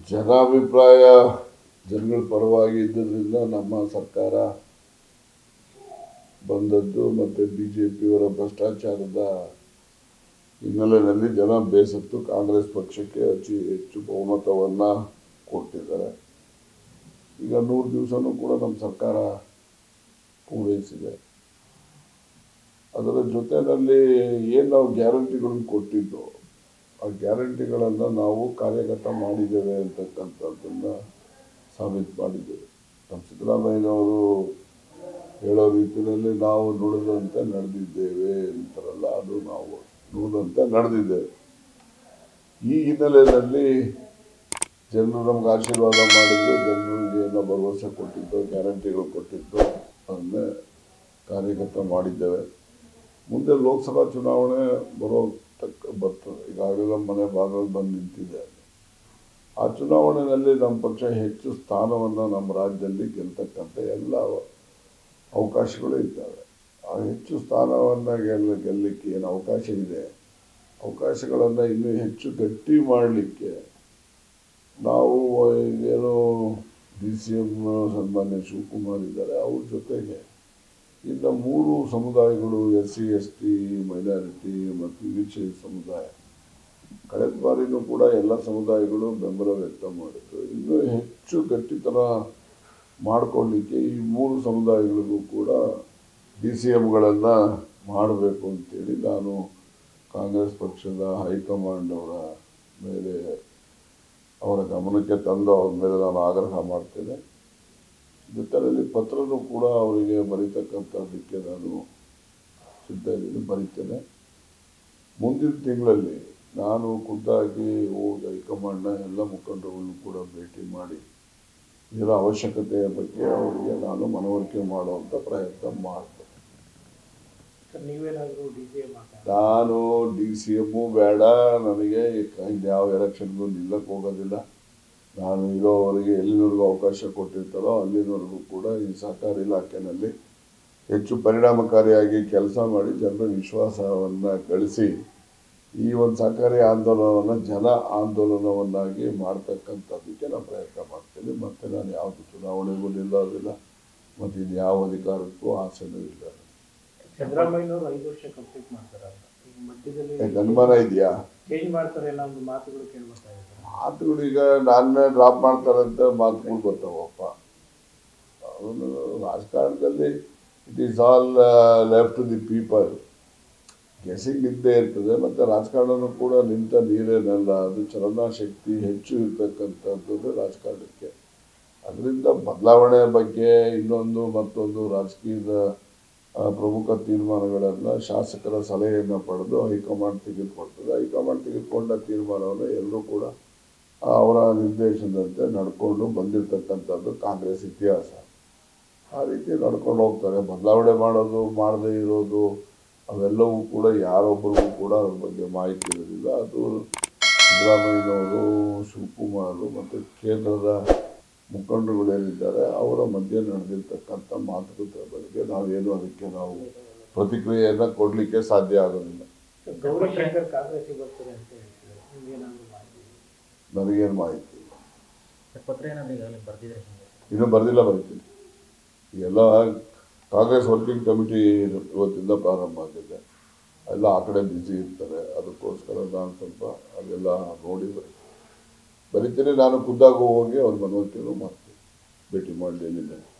ಜನಾಭಿಪ್ರಾಯ ಜನಗಳ ಪರವಾಗಿ ಇದ್ದದ್ರಿಂದ ನಮ್ಮ ಸರ್ಕಾರ ಬಂದದ್ದು ಮತ್ತು ಬಿ ಜೆ ಪಿಯವರ ಭ್ರಷ್ಟಾಚಾರದ ಹಿನ್ನೆಲೆಯಲ್ಲಿ ಜನ ಬೇಸತ್ತು ಕಾಂಗ್ರೆಸ್ ಪಕ್ಷಕ್ಕೆ ಅತಿ ಹೆಚ್ಚು ಬಹುಮತವನ್ನು ಕೊಟ್ಟಿದ್ದಾರೆ ಈಗ ನೂರು ದಿವಸನೂ ಕೂಡ ನಮ್ಮ ಸರ್ಕಾರ ಪೂರೈಸಿದೆ ಅದರ ಜೊತೆಯಲ್ಲಿ ಏನು ನಾವು ಗ್ಯಾರಂಟಿಗಳನ್ನು ಕೊಟ್ಟಿದ್ದು ಆ ಗ್ಯಾರಂಟಿಗಳನ್ನು ನಾವು ಕಾರ್ಯಗತ ಮಾಡಿದ್ದೇವೆ ಅಂತಕ್ಕಂಥದ್ದನ್ನು ಸಾಬೀತು ಮಾಡಿದ್ದೇವೆ ನಮ್ಮ ಸಿದ್ದರಾಮಯ್ಯನವರು ಹೇಳೋ ರೀತಿಯಲ್ಲಿ ನಾವು ನುಡಿದಂತೆ ನಡೆದಿದ್ದೇವೆ ಅಂತಾರಲ್ಲ ಅದು ನಾವು ನುಡಿದಂತೆ ನಡೆದಿದ್ದೇವೆ ಈ ಹಿನ್ನೆಲೆಯಲ್ಲಿ ಜನರು ನಮ್ಗೆ ಆಶೀರ್ವಾದ ಮಾಡಿದ್ದು ಜನರಿಗೆ ಏನೋ ಭರವಸೆ ಕೊಟ್ಟಿದ್ದು ಗ್ಯಾರಂಟಿಗಳು ಕೊಟ್ಟಿದ್ದು ಅದನ್ನೇ ಕಾರ್ಯಗತ ಮಾಡಿದ್ದೇವೆ ಮುಂದೆ ಲೋಕಸಭಾ ಚುನಾವಣೆ ಬರೋ ತಕ್ಕ ಬರ್ತದೆ ಈಗಾಗಲೇ ಮನೆ ಭಾಗದಲ್ಲಿ ಬಂದು ನಿಂತಿದೆ ಆ ಚುನಾವಣೆಯಲ್ಲಿ ನಮ್ಮ ಪಕ್ಷ ಹೆಚ್ಚು ಸ್ಥಾನವನ್ನು ನಮ್ಮ ರಾಜ್ಯದಲ್ಲಿ ಗೆಲ್ತಕ್ಕಂಥ ಎಲ್ಲ ಅವಕಾಶಗಳು ಇದ್ದಾವೆ ಆ ಹೆಚ್ಚು ಸ್ಥಾನವನ್ನು ಗೆಲ್ಲ ಗೆಲ್ಲಲಿಕ್ಕೆ ಏನು ಅವಕಾಶ ಇದೆ ಅವಕಾಶಗಳನ್ನು ಇನ್ನೂ ಹೆಚ್ಚು ಗಟ್ಟಿ ಮಾಡಲಿಕ್ಕೆ ನಾವು ಏನು ಡಿ ಸಿ ಎಂ ಸನ್ಮಾನ್ಯ ಶಿವಕುಮಾರ್ ಇದ್ದಾರೆ ಅವ್ರ ಜೊತೆಗೆ ಇನ್ನು ಮೂರು ಸಮುದಾಯಗಳು S C S T minority ಮತ್ತು ವಿಚಯ ಸಮುದಾಯ ಕಳೆದ ಬಾರಿನೂ ಕೂಡ ಎಲ್ಲ ಸಮುದಾಯಗಳು ಬೆಂಬಲ ವ್ಯಕ್ತ ಮಾಡಿದ್ರು ಇನ್ನೂ ಹೆಚ್ಚು ಗಟ್ಟಿತನ ಮಾಡಿಕೊಳ್ಳಿಕ್ಕೆ ಈ ಮೂರು ಸಮುದಾಯಗಳಿಗೂ ಕೂಡ ಡಿ ಸಿ ಎಮ್ಗಳನ್ನು ಮಾಡಬೇಕು ಅಂತೇಳಿ ನಾನು ಕಾಂಗ್ರೆಸ್ ಪಕ್ಷದ ಹೈಕಮಾಂಡ್ ಅವರ ಮೇಲೆ ಅವರ ಗಮನಕ್ಕೆ ತಂದು ಅವ್ರ ಮೇಲೆ ನಾನು ಆಗ್ರಹ ಮಾಡ್ತೇನೆ ಜೊತೆಯಲ್ಲಿ ಪತ್ರನೂ ಕೂಡ ಅವರಿಗೆ ಬರೀತಕ್ಕಂಥದ್ದಕ್ಕೆ ನಾನು ಸಿದ್ಧ ಇದ್ದೀನಿ ಬರೀತೇನೆ ಮುಂದಿನ ತಿಂಗಳಲ್ಲಿ ನಾನು ಖುದ್ದಾಗಿ ಹೋಗಿ ಹೈಕಮಾಂಡ್ನ ಎಲ್ಲ ಮುಖಂಡರುಗಳನ್ನು ಕೂಡ ಭೇಟಿ ಮಾಡಿ ಇದರ ಅವಶ್ಯಕತೆಯ ಬಗ್ಗೆ ಅವರಿಗೆ ನಾನು ಮನವರಿಕೆ ಮಾಡುವಂಥ ಪ್ರಯತ್ನ ಮಾಡ್ತೇನೆ ಸರ್ ನೀವೇನಾದರೂ ಡಿ ಸಿ ಎಂ ನಾನು ಡಿ ಸಿ ಎಮ್ಮು ಬೇಡ ನನಗೆ ಯಾವ ಎಲೆಕ್ಷನ್ಗೂ ನಿಲ್ಲಕ್ಕೆ ಹೋಗೋದಿಲ್ಲ ನಾನು ಇರೋವರೆಗೆ ಎಲ್ಲಿನವರೆಗೂ ಅವಕಾಶ ಕೊಟ್ಟಿರ್ತಾರೋ ಅಲ್ಲಿನವರೆಗೂ ಕೂಡ ಈ ಸಹಕಾರ ಇಲಾಖೆಯಲ್ಲಿ ಹೆಚ್ಚು ಪರಿಣಾಮಕಾರಿಯಾಗಿ ಕೆಲಸ ಮಾಡಿ ಜನರ ವಿಶ್ವಾಸವನ್ನು ಗಳಿಸಿ ಈ ಒಂದು ಸಹಕಾರಿ ಆಂದೋಲನವನ್ನು ಜನ ಆಂದೋಲನವನ್ನಾಗಿ ಮಾಡ್ತಕ್ಕಂಥದ್ದಕ್ಕೆ ನಾನು ಪ್ರಯತ್ನ ಮಾಡ್ತೀನಿ ಮತ್ತು ನಾನು ಯಾವುದು ಚುನಾವಣೆಗೂ ನಿಲ್ಲೋದಿಲ್ಲ ಮತ್ತು ಇದು ಯಾವ ಅಧಿಕಾರಕ್ಕೂ ಆಸೆನೂ ಇಲ್ಲ ಸಿದ್ದರಾಮಯ್ಯನವರು ಐದು ವರ್ಷ ಕಂಪ್ಲೀಟ್ ಮಾಡ್ತಾರಲ್ಲ ಈಗ ಮಧ್ಯದಲ್ಲಿ ಯಾಕೆ ಅನುಮಾನ ಇದೆಯಾ ಚೇಂಜ್ ಮಾಡ್ತಾರೆ ಅನ್ನೋ ಒಂದು ಮಾತುಗಳು ಕೇಳ್ಬರ್ತಾ ಇದೆ ಮಾತುಗಳು ಈಗ ನಾನೇ ಡ್ರಾಪ್ ಮಾಡ್ತಾರಂತ ಮಾತುಗಳು ಬರ್ತಾವಪ್ಪ ಅವನು ರಾಜಕಾರಣದಲ್ಲಿ it is all left to the people guessing ಇದ್ದೇ ಇರ್ತದೆ ಮತ್ತು ರಾಜಕಾರಣನೂ ಕೂಡ ನಿಂತ ನೀರೇನಲ್ಲ ಅದು ಚಲನಾಶಕ್ತಿ ಹೆಚ್ಚು ಇರ್ತಕ್ಕಂಥದ್ದು ರಾಜಕಾರಣಕ್ಕೆ ಅದರಿಂದ ಬದಲಾವಣೆ ಬಗ್ಗೆ ಇನ್ನೊಂದು ಮತ್ತೊಂದು ರಾಜಕೀಯದ ಆ, ಪ್ರಮುಖ ತೀರ್ಮಾನಗಳನ್ನು ಶಾಸಕರ ಸಲಹೆಯನ್ನು ಪಡೆದು ಹೈಕಮಾಂಡ್ ತೆಗೆದುಕೊಳ್ತದೆ ಹೈಕಮಾಂಡ್ ತೆಗೆದುಕೊಂಡ ತೀರ್ಮಾನವನ್ನು ಎಲ್ಲರೂ ಕೂಡ ಆ, ಅವರ ನಿರ್ದೇಶನದಂತೆ ನಡ್ಕೊಂಡು ಬಂದಿರತಕ್ಕಂಥದ್ದು ಕಾಂಗ್ರೆಸ್ ಇತಿಹಾಸ ಆ ರೀತಿ ನಡ್ಕೊಂಡು ಹೋಗ್ತಾರೆ ಬದಲಾವಣೆ ಮಾಡೋದು ಮಾಡದೇ ಇರೋದು ಅವೆಲ್ಲವೂ ಕೂಡ ಯಾರೊಬ್ಬರಿಗೂ ಕೂಡ ಅದ್ರ ಬಗ್ಗೆ ಮಾಹಿತಿ ಇರೋದಿಲ್ಲ ಅದು ಸಿದ್ದರಾಮಯ್ಯನವರು ಶಿವಕುಮಾರ್ ಮತ್ತು ಕೇಂದ್ರದ ಮುಖಂಡರುಗಳೇನಿದ್ದಾರೆ ಅವರ ಮಧ್ಯೆ ನಡೆದಿರ್ತಕ್ಕಂಥ ಮಾತುಕತೆ ಬಗ್ಗೆ ನಾವೇನು ಅದಕ್ಕೆ ನಾವು ಪ್ರತಿಕ್ರಿಯೆಯನ್ನು ಕೊಡಲಿಕ್ಕೆ ಸಾಧ್ಯ ಆಗೋದಿಲ್ಲ ಸರ್ ಗೌರಶಂಕರ್ ಕಾಂಗ್ರೆಸ್ಸಿಗೆ ಬರ್ತಾರೆ ಅಂತ ಹೇಳ್ತಿದ್ದಾರೆ ನಿಮ್ಗೇನಾದರೂ ಮಾಹಿತಿ ಇದೆಯಾ? ನನಗೇನು ಮಾಹಿತಿ ಇಲ್ಲ ಪತ್ರ ಏನಾದರೂ ಈಗಾಗಲೇ ಬರ್ದಿದ್ರೆ ಹಿಂಗೆ ಇನ್ನೂ ಬರೆದಿಲ್ಲ ಬರೀತೀನಿ ಎಲ್ಲ ಕಾಂಗ್ರೆಸ್ ವರ್ಕಿಂಗ್ ಕಮಿಟಿ ಇವತ್ತಿಂದ ಪ್ರಾರಂಭ ಆಗಿದೆ ಎಲ್ಲ ಆ ಕಡೆ ಬ್ಯುಸಿ ಇರ್ತಾರೆ ಅದಕ್ಕೋಸ್ಕರ ನಾನು ಸ್ವಲ್ಪ ಅದೆಲ್ಲ ನೋಡಿ ಬರೀತೀನಿ ಬರೀತೀನಿ ನಾನು ಖುದ್ದಾಗೂ ಹೋಗಿ ಅವ್ರ ಮನವರಿಕೆನೂ ಮಾಡ್ತೀನಿ ಭೇಟಿ ಮಾಡಲಿ ನಿನ್ನೆ